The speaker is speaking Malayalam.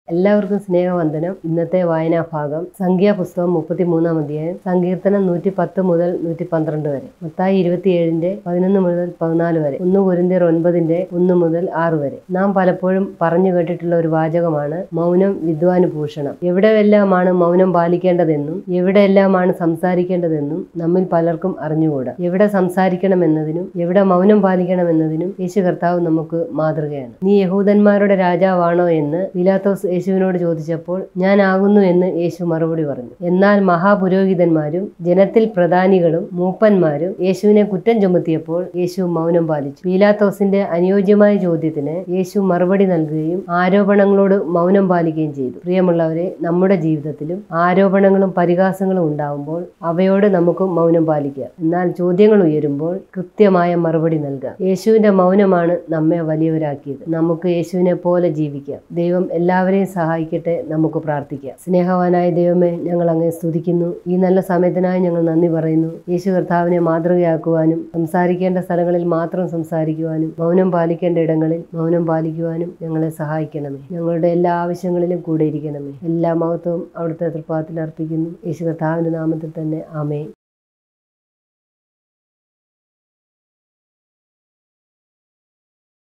എല്ലാവർക്കും സ്നേഹവന്ദനം ഇന്നത്തെ വായനാ ഭാഗം സംഖ്യാപുസ്തകം മുപ്പത്തിമൂന്നാം അധ്യായം സങ്കീർത്തനം നൂറ്റി പത്ത് മുതൽ നൂറ്റി പന്ത്രണ്ട് വരെ മത്തായി ഇരുപത്തിയേഴിന്റെ പതിനൊന്ന് മുതൽ പതിനാല് വരെ ഒന്ന് കുരിന്തിയർ ഒൻപതിന്റെ ഒന്ന് മുതൽ ആറ് വരെ നാം പലപ്പോഴും പറഞ്ഞു കേട്ടിട്ടുള്ള ഒരു വാചകമാണ് മൗനം വിദ്വാനുഭൂഷണം എവിടെയെല്ലാമാണ് മൗനം പാലിക്കേണ്ടതെന്നും എവിടെയെല്ലാമാണ് സംസാരിക്കേണ്ടതെന്നും നമ്മിൽ പലർക്കും അറിഞ്ഞുകൂടാ എവിടെ സംസാരിക്കണമെന്നതിനും എവിടെ മൗനം പാലിക്കണമെന്നതിനും യേശു കർത്താവ് നമുക്ക് മാതൃകയാണ് നീ യഹൂദന്മാരുടെ രാജാവാണോ എന്ന് പിലാത്തോസ് യേശുവിനോട് ചോദിച്ചപ്പോൾ ഞാൻ ആകുന്നു എന്ന് യേശു മറുപടി പറഞ്ഞു എന്നാൽ മഹാപുരോഹിതന്മാരും ജനത്തിൽ പ്രധാനികളും മൂപ്പന്മാരും യേശുവിനെ കുറ്റം ചുമത്തിയപ്പോൾ യേശു മൗനം പാലിച്ചു പീലാത്തോസിന്റെ അനുയോജ്യമായ ചോദ്യത്തിന് യേശു മറുപടി നൽകുകയും ആരോപണങ്ങളോട് മൗനം പാലിക്കുകയും ചെയ്തു പ്രിയമുള്ളവരെ നമ്മുടെ ജീവിതത്തിലും ആരോപണങ്ങളും പരിഹാസങ്ങളും ഉണ്ടാവുമ്പോൾ അവയോട് നമുക്ക് മൗനം പാലിക്കാം എന്നാൽ ചോദ്യങ്ങൾ ഉയരുമ്പോൾ കൃത്യമായ മറുപടി നൽകാം യേശുവിന്റെ മൗനമാണ് നമ്മെ വലിയവരാക്കിയത് നമുക്ക് യേശുവിനെ പോലെ ജീവിക്കാം ദൈവം എല്ലാവരെയും സഹായിക്കട്ടെ നമുക്ക് പ്രാർത്ഥിക്കാം സ്നേഹവാനായ ദൈവമേ ഞങ്ങൾ അങ്ങേ സ്തുതിക്കുന്നു ഈ നല്ല സമയത്തിനായി ഞങ്ങൾ നന്ദി പറയുന്നു യേശു കർത്താവിനെ മാതൃകയാക്കുവാനും സംസാരിക്കേണ്ട സ്ഥലങ്ങളിൽ മാത്രം സംസാരിക്കുവാനും മൗനം പാലിക്കേണ്ട ഇടങ്ങളിൽ മൗനം പാലിക്കുവാനും ഞങ്ങളെ സഹായിക്കണമേ ഞങ്ങളുടെ എല്ലാ ആവശ്യങ്ങളിലും കൂടെ ഇരിക്കണമേ എല്ലാ മഹത്വവും അവിടുത്തെ തൃപ്പാത്തിൽ അർപ്പിക്കുന്നു യേശു കർത്താവിന്റെ നാമത്തിൽ തന്നെ ആമേ